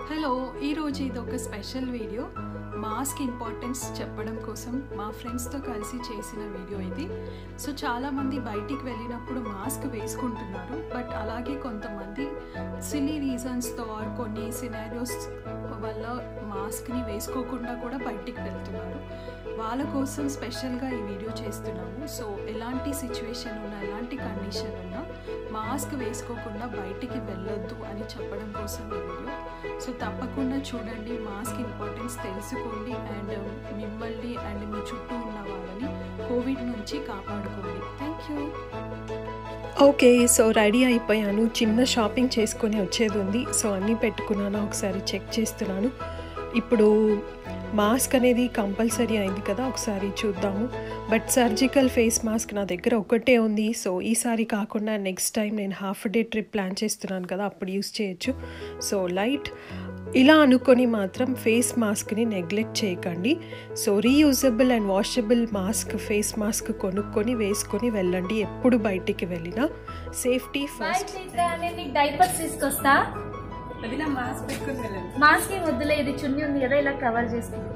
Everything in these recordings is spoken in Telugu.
హలో ఈరోజు ఇది ఒక స్పెషల్ వీడియో మాస్క్ ఇంపార్టెన్స్ చెప్పడం కోసం మా ఫ్రెండ్స్తో కలిసి చేసిన వీడియో ఇది సో చాలామంది బయటికి వెళ్ళినప్పుడు మాస్క్ వేసుకుంటున్నారు బట్ అలాగే కొంతమంది సిలీ రీజన్స్తో ఆర్ కొన్ని సినారియోస్ వల్ల మాస్క్ని వేసుకోకుండా కూడా బయటికి వెళ్తున్నారు వాళ్ళ కోసం స్పెషల్గా ఈ వీడియో చేస్తున్నాము సో ఎలాంటి సిచ్యువేషన్ ఉన్నా ఎలాంటి కండిషన్ ఉన్నా మాస్క్ వేసుకోకుండా బయటికి వెళ్ళొద్దు అని చెప్పడం కోసం ఈ వీడియో సో తప్పకుండా చూడండి మాస్క్ ఇంపార్టెన్స్ తెలుసుకోండి అండ్ మిమ్మల్ని అండ్ మీ చుట్టూ ఉన్న వాళ్ళని కోవిడ్ నుంచి కాపాడుకోండి thank you okay so ready అయిపోయాను చిన్న షాపింగ్ చేసుకొని వచ్చేది ఉంది సో అన్నీ పెట్టుకున్నాను ఒకసారి చెక్ చేస్తున్నాను ఇప్పుడు మాస్క్ అనేది కంపల్సరీ అయింది కదా ఒకసారి చూద్దాము బట్ సర్జికల్ ఫేస్ మాస్క్ నా దగ్గర ఒకటే ఉంది సో ఈసారి కాకుండా నెక్స్ట్ టైం నేను హాఫ్ డే ట్రిప్ ప్లాన్ చేస్తున్నాను కదా అప్పుడు యూస్ చేయొచ్చు సో లైట్ ఇలా అనుకొని మాత్రం ఫేస్ మాస్క్ని నెగ్లెక్ట్ చేయకండి so reusable and washable mask face mask కొనుక్కొని వేసుకొని వెళ్ళండి ఎప్పుడు బయటికి వెళ్ళినా సేఫ్టీ బాయ్ ఫస్ట్ చైత్ర నేను నీకు డైపర్స్ తీసుకొస్తా అది నా మాస్క్ పెట్టుకుని వెళ్ళండి మాస్క్ ఏం వద్దులే ఇది చున్నీ ఉంది కదా ఇలా కవర్ చేసుకుంటా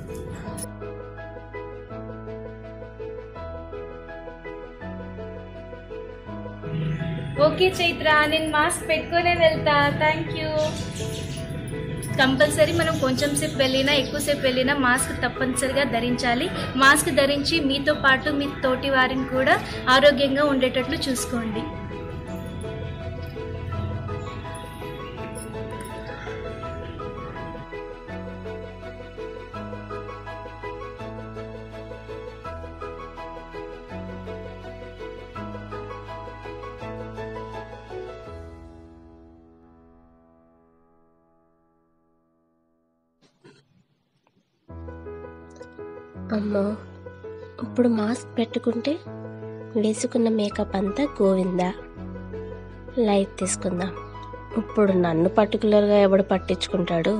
ఓకే చైత్ర నేను మాస్క్ పెట్టుకునే వెళ్తా థ్యాంక్ యూ కంపల్సరీ మనం కొంచెం సేపు వెళ్ళినా ఎక్కువసేపు వెళ్ళినా మాస్క్ తప్పనిసరిగా ధరించాలి మాస్క్ ధరించి మీతో పాటు మీ తోటి వారిని కూడా ఆరోగ్యంగా ఉండేటట్లు చూసుకోండి అమ్మో ఇప్పుడు మాస్క్ పెట్టుకుంటే వేసుకున్న మేకప్ అంతా గోవిందా లైట్ తీసుకుందాం ఇప్పుడు నన్ను పర్టికులర్గా ఎవడు పట్టించుకుంటాడు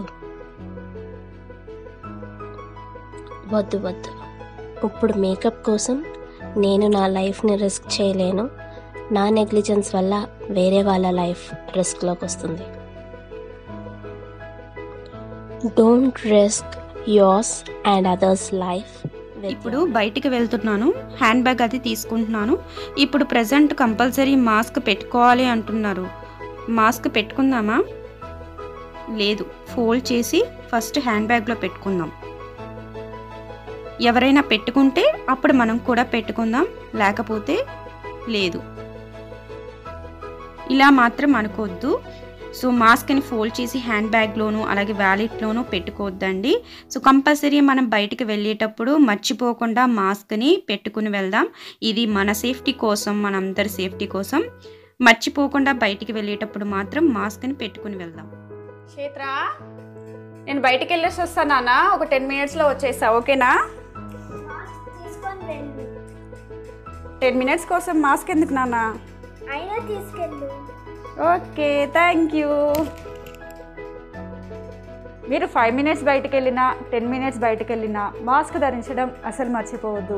వద్దు వద్దు ఇప్పుడు మేకప్ కోసం నేను నా లైఫ్ని రిస్క్ చేయలేను నా నెగ్లిజెన్స్ వల్ల వేరే వాళ్ళ లైఫ్ రిస్క్లోకి వస్తుంది don't risk yours and others life ఇప్పుడు బయటికి వెళ్తున్నాను హ్యాండ్ బ్యాగ్ అది తీసుకుంటున్నాను ఇప్పుడు ప్రజెంట్ కంపల్సరీ మాస్క్ పెట్టుకోవాలి అంటున్నారు మాస్క్ పెట్టుకుందామా లేదు ఫోల్డ్ చేసి ఫస్ట్ హ్యాండ్ బ్యాగ్లో పెట్టుకుందాం ఎవరైనా పెట్టుకుంటే అప్పుడు మనం కూడా పెట్టుకుందాం లేకపోతే లేదు ఇలా మాత్రం అనుకోవద్దు సో మాస్క్ని ఫోల్డ్ చేసి హ్యాండ్ బ్యాగ్లోను అలాగే వ్యాలెట్లోనూ పెట్టుకోవద్దండి సో కంపల్సరీ మనం బయటికి వెళ్ళేటప్పుడు మర్చిపోకుండా మాస్క్ని పెట్టుకుని వెళ్దాం ఇది మన సేఫ్టీ కోసం మనందరి సేఫ్టీ కోసం మర్చిపోకుండా బయటికి వెళ్ళేటప్పుడు మాత్రం మాస్క్ని పెట్టుకుని వెళ్దాం క్షేత్ర నేను బయటికి వెళ్ళేసి వస్తాను నాన్న ఒక టెన్ మినిట్స్లో వచ్చేసా ఓకేనా టెన్ మినిట్స్ కోసం మాస్క్ ఎందుకు నాన్న అయినా తీసుకెళ్ళు ఓకే థ్యాంక్ యూ మీరు ఫైవ్ మినిట్స్ బయటికి వెళ్ళినా టెన్ మినిట్స్ బయటికి వెళ్ళినా మాస్క్ ధరించడం అసలు మర్చిపోవద్దు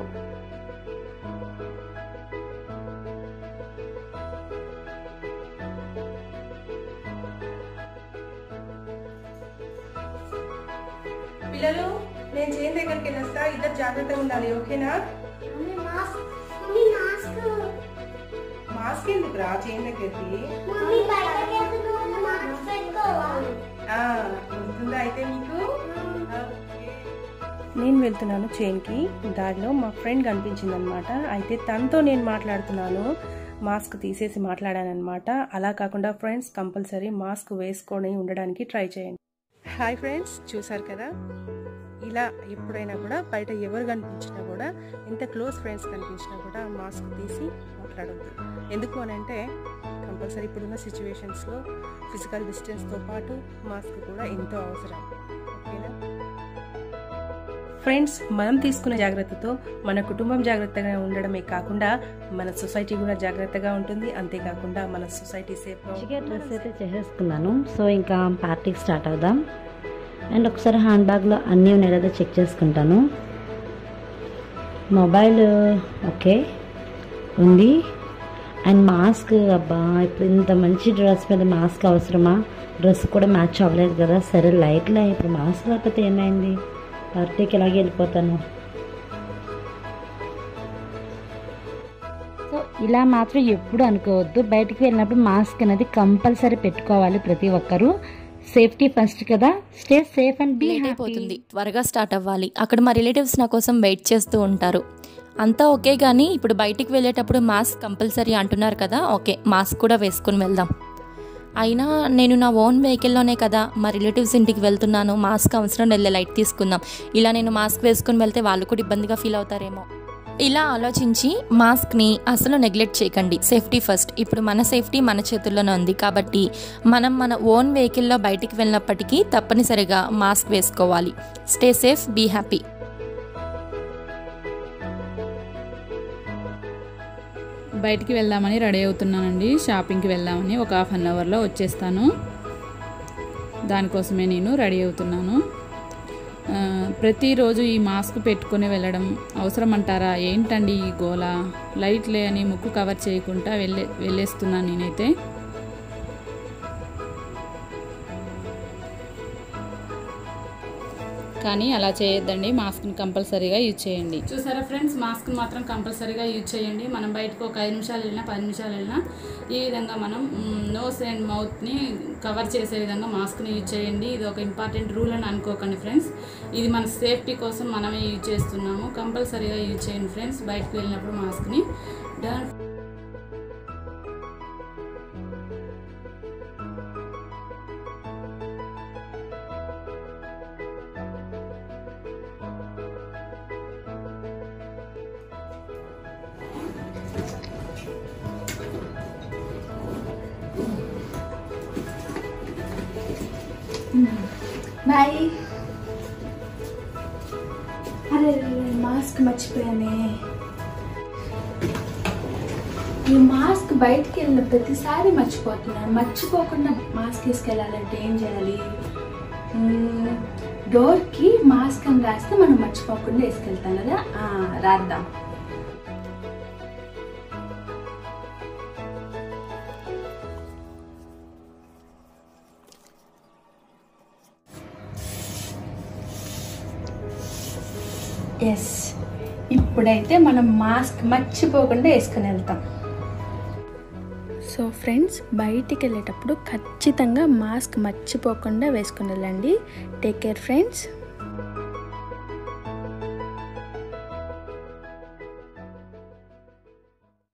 పిల్లలు నేను చేను దగ్గరికి వెళ్ళొస్తా ఇద్దరు జాగ్రత్తగా ఉండాలి ఓకేనా mummy mask mummy mask mask ఎందుకు రా చేను దగ్గరికి మమ్మీ బయటకి వెళ్తున్నావు మాస్క్ పెట్టుకోవా ఆ, గుర్తుందా అయితే మీకు ఓకే. నేను వెళ్తున్నాను చైన్కి దారిలో మా ఫ్రెండ్ కనిపించింది అనమాట అయితే తనతో నేను మాట్లాడుతున్నాను మాస్క్ తీసేసి మాట్లాడానమాట అలా కాకుండా ఫ్రెండ్స్ కంపల్సరీ మాస్క్ వేసుకొని ఉండడానికి ట్రై చేయండి హాయ్ ఫ్రెండ్స్ చూసారు కదా ఇలా ఎప్పుడైనా కూడా బయట ఎవరు కనిపించినా కూడా ఎంత క్లోజ్ ఫ్రెండ్స్ కనిపించినా కూడా మాస్క్ తీసి మాట్లాడొద్దు ఎందుకు అని అంటే కంపల్సరీ ఇప్పుడున్న సిచ్యువేషన్స్లో ఫిజికల్ డిస్టెన్స్తో పాటు మాస్క్ కూడా ఎంతో అవసరం ఓకేనా ఫ్రెండ్స్ మనం తీసుకున్న జాగ్రత్తతో మన కుటుంబం జాగ్రత్తగా ఉండడమే కాకుండా మన సొసైటీ కూడా జాగ్రత్తగా ఉంటుంది అంతేకాకుండా మన సొసైటీ సేఫ్ మంచిగా డ్రెస్ అయితే చేసేసుకున్నాను సో ఇంకా పార్టీకి స్టార్ట్ అవుదాం అండ్ ఒకసారి హ్యాండ్ బ్యాగ్లో అన్నీ ఉన్నాయి లేదా చెక్ చేసుకుంటాను మొబైల్ ఓకే ఉంది అండ్ మాస్క్ అబ్బా ఇప్పుడు ఇంత మంచి డ్రెస్ మీద మాస్క్ అవసరమా డ్రెస్ కూడా మ్యాచ్ అవ్వలేదు కదా సరే లైట్లే ఇప్పుడు మాస్క్ లేకపోతే ఏమైంది పార్టీకి ఇలాగే వెళ్ళిపోతాను సో ఇలా మాత్రం ఎప్పుడు అనుకోవద్దు బయటికి వెళ్ళినప్పుడు మాస్క్ అనేది కంపల్సరీ పెట్టుకోవాలి ప్రతి ఒక్కరూ సేఫ్టీ ఫస్ట్ కదా stay safe and be late అయిపోతుంది త్వరగా స్టార్ట్ అవ్వాలి అక్కడ మా రిలేటివ్స్ నా కోసం వెయిట్ చేస్తూ ఉంటారు అంతా ఓకే కానీ ఇప్పుడు బయటికి వెళ్ళేటప్పుడు మాస్క్ కంపల్సరీ అంటున్నారు కదా ఓకే మాస్క్ కూడా వేసుకుని వెళ్దాం అయినా నేను నా ఓన్ వెహికల్లోనే కదా మా రిలేటివ్స్ ఇంటికి వెళ్తున్నాను మాస్క్ అవసరం వెళ్ళే లైట్ తీసుకుందాం ఇలా నేను మాస్క్ వేసుకుని వెళ్తే వాళ్ళు కూడా ఇబ్బందిగా ఫీల్ అవుతారేమో ఇలా ఆలోచించి మాస్క్ని అసలు నెగ్లెక్ట్ చేయకండి సేఫ్టీ ఫస్ట్ ఇప్పుడు మన సేఫ్టీ మన చేతుల్లోనే ఉంది కాబట్టి మనం మన ఓన్ వెహికల్లో బయటికి వెళ్ళినప్పటికీ తప్పనిసరిగా మాస్క్ వేసుకోవాలి స్టే సేఫ్ బీ హ్యాపీ బయటికి వెళ్దామని రెడీ అవుతున్నానండి షాపింగ్కి వెళ్దామని ఒక హాఫ్ అన్ అవర్లో వచ్చేస్తాను దానికోసమే నేను రెడీ అవుతున్నాను ఆ, ప్రతిరోజు ఈ మాస్క్ పెట్టుకొని వెళ్ళడం అవసరం అంటారా ఏంటండి ఈ గోల లైట్లే అని ముక్కు కవర్ చేయకుండా వెళ్ళే వెళ్ళేస్తున్నాను నేనైతే కానీ అలా చేయొద్దండి మాస్క్ని కంపల్సరీగా యూజ్ చేయండి చూసారా ఫ్రెండ్స్ మాస్క్ మాత్రం కంపల్సరీగా యూజ్ చేయండి మనం బయటకు ఒక ఐదు నిమిషాలు వెళ్ళినా పది నిమిషాలు వెళ్ళినా ఈ విధంగా మనం నోస్ అండ్ మౌత్ని కవర్ చేసే విధంగా మాస్క్ని యూజ్ చేయండి ఇది ఒక ఇంపార్టెంట్ రూల్ అని అనుకోకండి ఫ్రెండ్స్ ఇది మన సేఫ్టీ కోసం మనమే యూజ్ చేస్తున్నాము కంపల్సరీగా యూజ్ చేయండి ఫ్రెండ్స్ బయటకు వెళ్ళినప్పుడు మాస్క్ని డన్ బాయ్ అరే మాస్క్ మర్చిపోయానే ఈ మాస్క్ బయటికి వెళ్ళిన ప్రతిసారి మర్చిపోతున్నాను మర్చిపోకుండా మాస్క్ తీసుకెళ్ళాలంటే ఏం చేయాలి మ్మ్, డోర్కి మాస్క్ అని రాస్తే మనం మర్చిపోకుండా వేసుకెళ్తాం కదా ఆ, రాద్దాం ఎస్ ఇప్పుడైతే మనం మాస్క్ మర్చిపోకుండా వేసుకుని వెళ్తాం సో ఫ్రెండ్స్ బయటికి వెళ్ళేటప్పుడు ఖచ్చితంగా మాస్క్ మర్చిపోకుండా వేసుకుని వెళ్ళండి టేక్ కేర్ ఫ్రెండ్స్